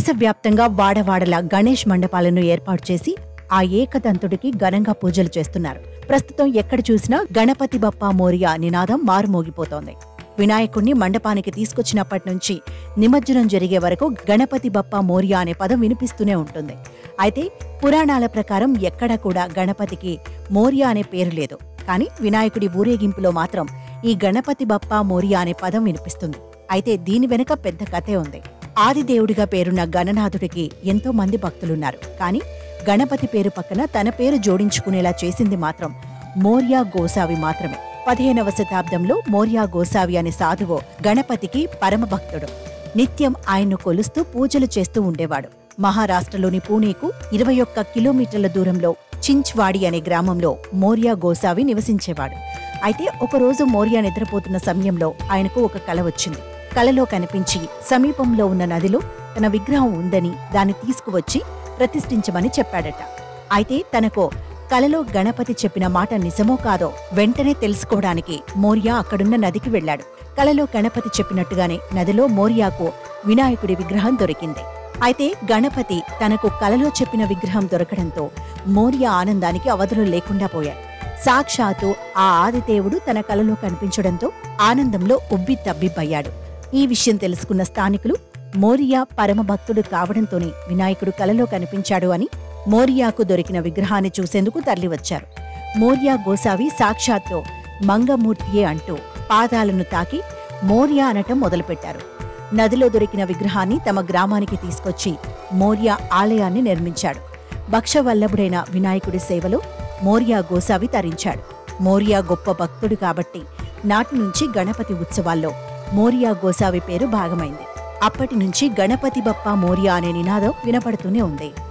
దేశవ్యాప్తంగా వాడవాడల గణేష్ మండపాలను ఏర్పాటు చేసి ఆ ఏకదంతుడికి ఘనంగా పూజలు చేస్తున్నారు ప్రస్తుతం ఎక్కడ చూసినా గణపతి బప్పా మోరియా నినాదం మారుమోగిపోతోంది వినాయకుణ్ణి మండపానికి తీసుకొచ్చినప్పటి నుంచి నిమజ్జనం జరిగే వరకు గణపతి బప్పా మోరియా అనే పదం వినిపిస్తూనే ఉంటుంది అయితే పురాణాల ప్రకారం ఎక్కడా కూడా గణపతికి మోరియా అనే పేరు లేదు కానీ వినాయకుడి ఊరేగింపులో మాత్రం ఈ గణపతి బప్పా మోరియా అనే పదం వినిపిస్తుంది అయితే దీని వెనుక పెద్ద కథే ఉంది ఆదిదేవుడిగా పేరున్న గణనాథుడికి ఎంతో మంది భక్తులున్నారు కానీ గణపతి పేరు పక్కన తన పేరు జోడించుకునేలా చేసింది మాత్రం మోర్యా గోసావి మాత్రమే పదిహేనవ శతాబ్దంలో మోర్యా గోసావి అనే సాధువు గణపతికి పరమభక్తుడు నిత్యం ఆయన్ను కొలుస్తూ పూజలు చేస్తూ ఉండేవాడు మహారాష్ట్రలోని పూణేకు ఇరవై ఒక్క కిలోమీటర్ల దూరంలో చించ్వాడి అనే గ్రామంలో మోర్యా గోసావి నివసించేవాడు అయితే ఒకరోజు మోర్యా నిద్రపోతున్న సమయంలో ఆయనకు ఒక కల వచ్చింది కలలో కనిపించి సమీపంలో ఉన్న నదిలో తన విగ్రహం ఉందని దాన్ని తీసుకువచ్చి ప్రతిష్ఠించమని చెప్పాడట అయితే తనకు కలలో గణపతి చెప్పిన మాట నిజమో కాదో వెంటనే తెలుసుకోవడానికి మోర్యా అక్కడున్న నదికి వెళ్ళాడు కలలో గణపతి చెప్పినట్టుగానే నదిలో మోర్యాకు వినాయకుడి విగ్రహం దొరికింది అయితే గణపతి తనకు కలలో చెప్పిన విగ్రహం దొరకడంతో మోర్య ఆనందానికి అవధులు లేకుండా పోయాయి సాక్షాత్తు ఆ ఆదిదేవుడు తన కలలో కనిపించడంతో ఆనందంలో ఉబ్బి తబ్బిబ్బయ్యాడు ఈ విషయం తెలుసుకున్న స్థానికులు మోరియా పరమభక్తుడు కావడంతోనే వినాయకుడు కలలో కనిపించాడు అని మోరియాకు దొరికిన విగ్రహాన్ని చూసేందుకు తరలివచ్చారు మోరియా గోసావి సాక్షాత్తు మంగమూర్తియే అంటూ పాదాలను తాకి మోరియా అనటం మొదలుపెట్టారు నదిలో దొరికిన విగ్రహాన్ని తమ గ్రామానికి తీసుకొచ్చి మోరియా ఆలయాన్ని నిర్మించాడు భక్షవల్లభుడైన వినాయకుడి సేవలో మోరియా గోసావి తరించాడు మోరియా గొప్ప భక్తుడు కాబట్టి నాటి నుంచి గణపతి ఉత్సవాల్లో మోరియా గోసావి పేరు భాగమైంది అప్పటి నుంచి గణపతి బప్పా మోరియా అనే నినాదం వినపడుతూనే ఉంది